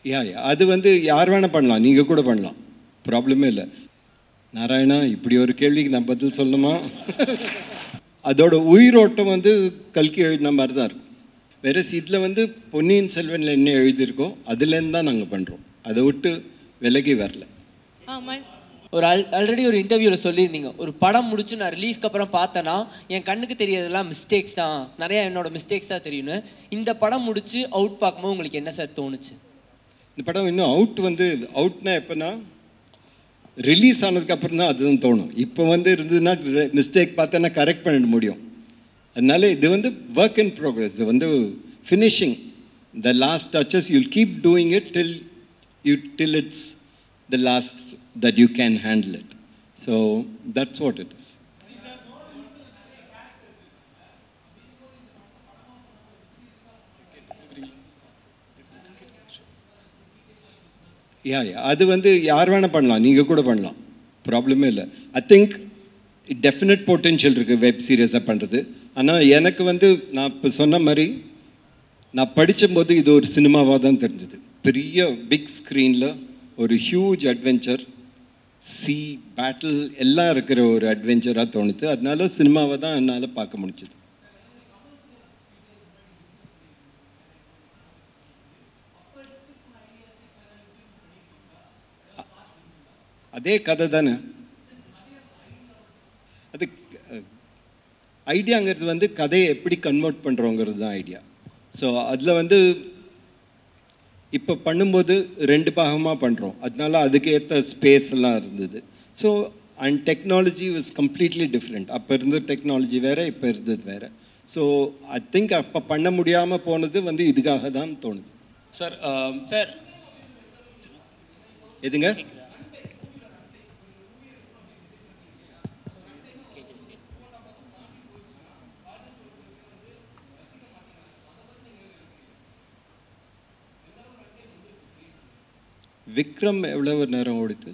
யா yeah அது வந்து யார் வேணால் பண்ணலாம் நீங்கள் கூட பண்ணலாம் ப்ராப்ளமே இல்லை நாராயணா இப்படி ஒரு கேள்விக்கு நான் பதில் சொல்லணுமா அதோட உயிரோட்டம் வந்து கல்கி எழுதின மாதிரி தான் இருக்கும் வேற இதில் வந்து பொன்னியின் செல்வனில் என்ன எழுதியிருக்கோ அதுலேருந்து தான் நாங்கள் பண்ணுறோம் அதை விட்டு விலகி வரல ஆமாம் ஒரு ஆல் ஆல்ரெடி ஒரு இன்டர்வியூவில் சொல்லியிருந்தீங்க ஒரு படம் முடிச்சு நான் ரிலீஸ்க்கு அப்புறம் பார்த்தேன்னா என் கண்ணுக்கு தெரியறதெல்லாம் மிஸ்டேக்ஸ் தான் நிறைய என்னோட மிஸ்டேக்ஸ் தான் தெரியும்னு இந்த படம் முடிச்சு அவுட் பார்க்கும்போது உங்களுக்கு என்ன சார் தோணுச்சு இந்த படம் இன்னும் அவுட் வந்து அவுட்னா எப்போனா ரிலீஸ் ஆனதுக்கு அப்புறம் தான் அதுதான் தோணும் இப்போ வந்து இருந்ததுன்னா மிஸ்டேக் பார்த்தோன்னா கரெக்ட் பண்ணிட முடியும் அதனால இது வந்து ஒர்க் இன் ப்ரோக்ரஸ் இது வந்து finishing the last touches you'll keep doing it till you till it's the last that you can handle it so that's what it is yeah yeah அது வந்து யார் வேணால் பண்ணலாம் நீங்கள் கூட பண்ணலாம் ப்ராப்ளமே இல்லை ஐ திங்க் டெஃபினட் பொட்டென்ஷியல் இருக்குது வெப் சீரியஸாக பண்ணுறது ஆனால் எனக்கு வந்து நான் இப்போ சொன்ன மாதிரி நான் படித்தபோது இது ஒரு சினிமாவாக தான் தெரிஞ்சுது பெரிய பிக் ஸ்க்ரீனில் ஒரு ஹியூஜ் அட்வென்ச்சர் சி பேட்டில் எல்லாம் இருக்கிற ஒரு அட்வென்ச்சராக தோணுது அதனால சினிமாவை தான் என்னால் பார்க்க முடிஞ்சது அதே கதை தானே அது ஐடியாங்கிறது வந்து கதையை எப்படி கன்வெர்ட் பண்ணுறோங்கிறது தான் ஐடியா ஸோ அதில் வந்து இப்போ பண்ணும்போது ரெண்டு பாகமாக பண்ணுறோம் அதனால அதுக்கு ஏற்ற ஸ்பேஸ் எல்லாம் இருந்தது so and technology was completely different அப்போ இருந்த டெக்னாலஜி வேறு இப்போ இருந்தது வேறு ஸோ ஐ திங்க் அப்போ பண்ண முடியாமல் போனது வந்து இதுக்காக தான் தோணுது சார் சார் எதுங்க விக்ரம் எவ்வளவு நேரம் ஓடித்து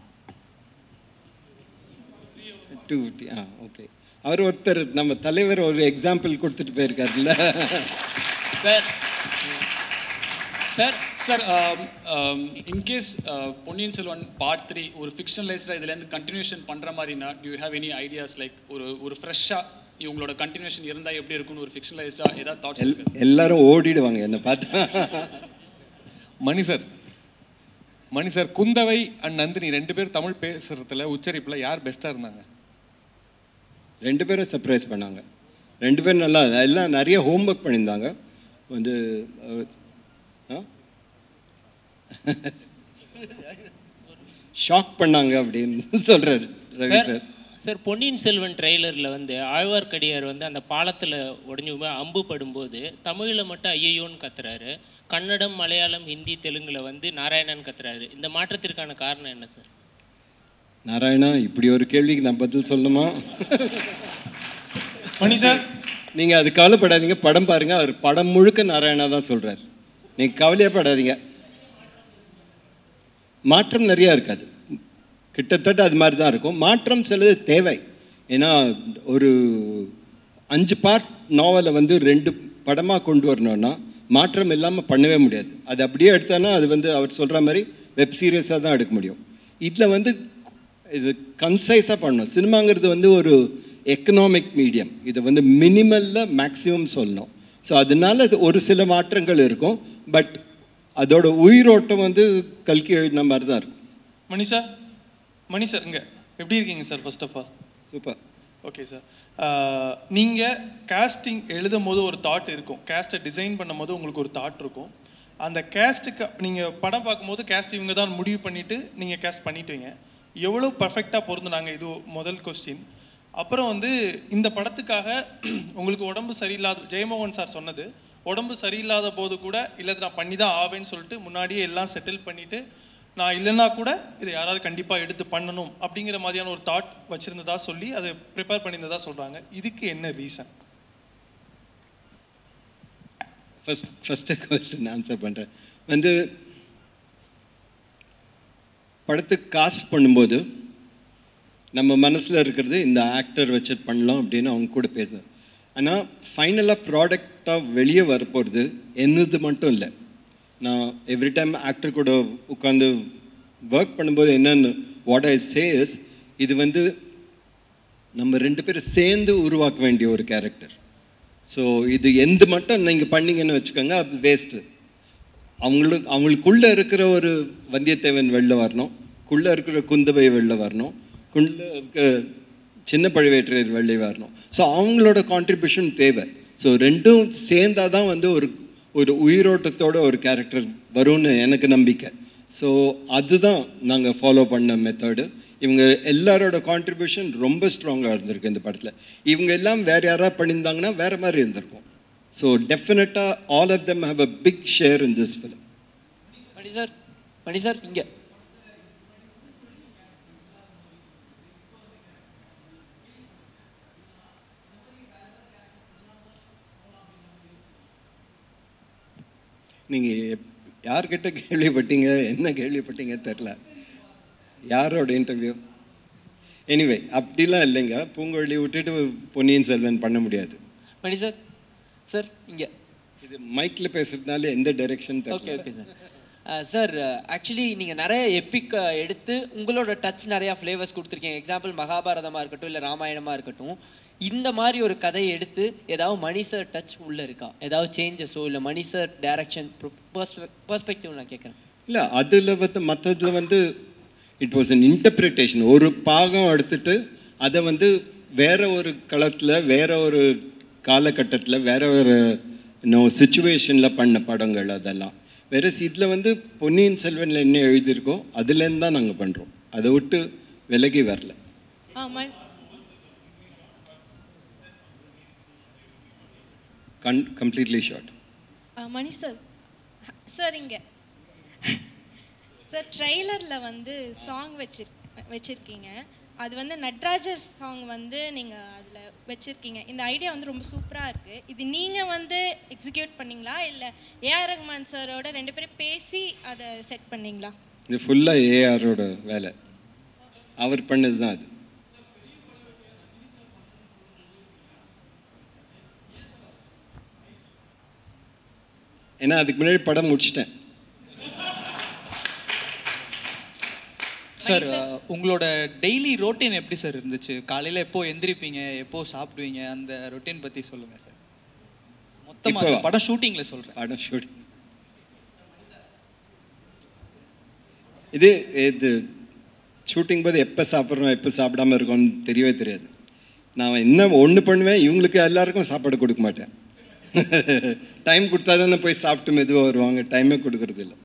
டூ ஆ ஓகே அவர் ஒருத்தர் நம்ம தலைவர் ஒரு எக்ஸாம்பிள் கொடுத்துட்டு போயிருக்காருல்ல sir sir sir in case Ponniyin Selvan part three ஒரு ஃபிக்ஷனலைஸ்டாக இதுலேருந்து கண்டினியூஷன் பண்ணுற மாதிரினா do you have any ideas like ஒரு ஒரு ஃப்ரெஷ்ஷாக இவங்களோட கண்டினியூஷன் இருந்தால் எப்படி இருக்கும்னு ஒரு ஃபிக்ஷனலைஸ்டாக ஏதாவது தாட்ஸ் எல் எல்லாரும் ஓடிடுவாங்க என்னை பார்த்தா Mani sir Mani sir Kundavai and Nandini ரெண்டு பேரும் தமிழ் பேசுறதுல உச்சரிப்பில் யார் பெஸ்ட்டாக இருந்தாங்க ரெண்டு பேரும் சர்ப்ரைஸ் பண்ணாங்க ரெண்டு பேரும் நல்லா எல்லாம் நிறைய ஹோம்ஒர்க் பண்ணியிருந்தாங்க வந்து ஷாக் பண்ணாங்க அப்படின்னு சொல்கிறாரு Ravi sir sir sir Ponniyin Selvan ட்ரெய்லரில் வந்து ஆழ்வார்க்கடியார் வந்து அந்த பாலத்தில் உடஞ்சி போய் அம்பு படும்போது தமிழில் மட்டும் ஐயோன்னு கத்துறாரு கன்னடம் மலையாளம் ஹிந்தி தெலுங்குல வந்து நாராயணன் கத்துறாரு இந்த மாற்றத்திற்கான காரணம் என்ன சார் நாராயணா இப்படி ஒரு கேள்விக்கு நான் பதில் சொல்லணுமா மணி சார் நீங்கள் அது கவலைப்படாதீங்க படம் பாருங்க அவர் படம் முழுக்க நாராயணா தான் சொல்கிறார் நீங்கள் கவலையே படாதீங்க மாற்றம் நிறையா இருக்காது கிட்டத்தட்ட அது மாதிரி தான் இருக்கும் மாற்றம் சிலது தேவை ஏன்னா ஒரு அஞ்சு பார்ட் நாவலை வந்து ரெண்டு படமாக கொண்டு வரணும்னா மாற்றம் இல்லாமல் பண்ணவே முடியாது அது அப்படியே எடுத்தானா அது வந்து அவர் சொல்கிற மாதிரி வெப் சீரியஸாக தான் எடுக்க முடியும் இதில் வந்து இது கன்சைஸாக பண்ணணும் சினிமாங்கிறது வந்து ஒரு எக்கனாமிக் மீடியம் இதை வந்து மினிமலில் மேக்ஸிமம் சொல்லணும் ஸோ அதனால ஒரு சில மாற்றங்கள் இருக்கும் பட் அதோட உயிரோட்டம் வந்து கல்கி எழுதின மாதிரி தான் இருக்கும் மணி சார் மணி சார் இங்கே எப்படி இருக்கீங்க sir first of all super okay sir நீங்கள் casting எழுதும் போது ஒரு தாட் இருக்கும் கேஸ்ட்டை டிசைன் பண்ணும் போது உங்களுக்கு ஒரு தாட் இருக்கும் அந்த கேஸ்ட்டுக்கு நீங்கள் படம் பார்க்கும்போது கேஸ்ட் இவங்க தான் முடிவு பண்ணிவிட்டு நீங்கள் கேஸ்ட் பண்ணிட்டீங்க எவ்வளோ பர்ஃபெக்டாக பொருந்துனாங்க இது முதல் கொஸ்டின் அப்புறம் வந்து இந்த படத்துக்காக உங்களுக்கு உடம்பு சரியில்லாத ஜெயமோகன் சார் சொன்னது உடம்பு சரியில்லாத போது கூட இல்லை இது நான் பண்ணி தான் ஆவேன்னு சொல்லிட்டு முன்னாடியே எல்லாம் செட்டில் பண்ணிவிட்டு நான் இல்லைன்னா கூட இதை யாராவது கண்டிப்பாக எடுத்து பண்ணணும் அப்படிங்கிற மாதிரியான ஒரு தாட் வச்சுருந்ததா சொல்லி அதை ப்ரிப்பேர் பண்ணியிருந்ததா சொல்கிறாங்க இதுக்கு என்ன reason first first question answer பண்ணுறேன் வந்து படத்துக்கு காஸ்ட் பண்ணும்போது நம்ம மனசில் இருக்கிறது இந்த ஆக்டர் வச்சு பண்ணலாம் அப்படின்னு அவங்க கூட பேசுனேன் ஆனால் ஃபைனலாக ப்ராடக்டாக வெளியே வரப்போகிறது என்னது மட்டும் இல்லை நான் எவ்ரி டைம் ஆக்டர் கூட உட்காந்து ஒர்க் பண்ணும்போது என்னன்னு வாட் ஐ சேஸ் இது வந்து நம்ம ரெண்டு பேரும் சேர்ந்து உருவாக்க வேண்டிய ஒரு கேரக்டர் ஸோ இது எந்த மட்டும் நீங்கள் பண்ணீங்கன்னு வச்சுக்கோங்க அது வேஸ்ட்டு அவங்களுக்கு அவங்களுக்குள்ளே இருக்கிற ஒரு வந்தியத்தேவன் வெளில வரணும் குள்ளே இருக்கிற குந்தவை வெளில வரணும் குள்ள இருக்கிற சின்ன பழுவேற்றையர் வெளில வரணும் ஸோ அவங்களோட கான்ட்ரிபியூஷன் தேவை ஸோ ரெண்டும் சேர்ந்தாதான் தான் வந்து ஒரு ஒரு உயிரோட்டத்தோட ஒரு கேரக்டர் வரும்னு எனக்கு நம்பிக்கை ஸோ அதுதான் நாங்கள் ஃபாலோ பண்ண மெத்தடு இவங்க எல்லாரோட கான்ட்ரிபியூஷன் ரொம்ப ஸ்ட்ராங்காக இருந்திருக்கு இந்த படத்தில் இவங்க எல்லாம் வேறு யாராவது பண்ணியிருந்தாங்கன்னா வேறு மாதிரி இருந்திருக்கும் ஸோ டெஃபினட்டாக all of them have a big share in this film Mani sir Mani sir இங்கே நீங்கள் யார்கிட்ட கேள்விப்பட்டீங்க என்ன கேள்விப்பட்டீங்க தெரில யாரோட இன்டர்வியூ எனிவே அப்படிலாம் இல்லைங்க பூங்கொழி விட்டுட்டு பொன்னியின் செல்வன் பண்ண முடியாது மணி சார் சார் இங்கே இது மைக்கில் பேசுறதுனால எந்த டைரெக்ஷன் ஓகே தெரியல ஓகே சார் சார் ஆக்சுவலி நீங்கள் நிறைய எப்பிக் எடுத்து உங்களோட டச் நிறையா ஃப்ளேவர்ஸ் கொடுத்துருக்கீங்க எக்ஸாம்பிள் மகாபாரதமாக இருக்கட்டும் இல்லை ராமாயணமாக இருக்கட்டும் இந்த மாதிரி ஒரு கதையை எடுத்து ஏதாவது மணி சார் டச் உள்ளே இருக்கா ஏதாவது சேஞ்சஸோ இல்லை மணி சார் டேரக்ஷன் பர்ஸ்பெக்டிவ் நான் கேட்குறேன் இல்லை அதில் வந்து மற்றதில் வந்து இட் வாஸ் அன் இன்டர்பிரிட்டேஷன் ஒரு பாகம் எடுத்துட்டு அதை வந்து வேற ஒரு களத்தில் வேற ஒரு காலகட்டத்தில் வேற ஒரு நோ சுச்சுவேஷனில் பண்ண படங்கள் அதெல்லாம் வேற இதில் வந்து பொன்னியின் செல்வனில் என்ன எழுதியிருக்கோ அதுலேருந்து தான் நாங்கள் பண்ணுறோம் அதை விட்டு விலகி வரல ஆமாம் கன் completely short Mani sir sir இங்கே சார் ட்ரெய்லரில் வந்து சாங் வச்சிரு வச்சுருக்கீங்க அது வந்து நட்ராஜர் சாங் வந்து நீங்கள் அதில் வச்சுருக்கீங்க இந்த ஐடியா வந்து ரொம்ப சூப்பராக இருக்குது இது நீங்கள் வந்து எக்ஸிக்யூட் பண்ணீங்களா இல்லை ஏஆர் ரஹ்மான் சாரோட ரெண்டு பேரும் பேசி அதை செட் பண்ணீங்களா இது ஃபுல்லாக ஏஆரோட வேலை அவர் பண்ணது தான் அது ஏன்னா அதுக்கு முன்னாடி படம் முடிச்சிட்டேன் சார் உங்களோட டெய்லி ரொட்டீன் எப்படி சார் இருந்துச்சு காலையில் எப்போ எந்திரிப்பீங்க எப்போ சாப்பிடுவீங்க அந்த ரொட்டீன் பற்றி சொல்லுங்கள் சார் மொத்தமாக அந்த இப்போவா? படம் ஷூட்டிங்கில் சொல்கிறேன் படம் ஷூட்டிங் இது இது ஷூட்டிங் போது எப்போ சாப்பிட்றோம் எப்போ சாப்பிடாம இருக்கோம்னு தெரியவே தெரியாது நான் என்ன ஒன்று பண்ணுவேன் இவங்களுக்கு எல்லாருக்கும் சாப்பாடு கொடுக்க மாட்டேன் டைம் கொடுத்தா தானே போய் சாப்பிட்டு மெதுவாக வருவாங்க டைமே கொடுக்கறது இல்லை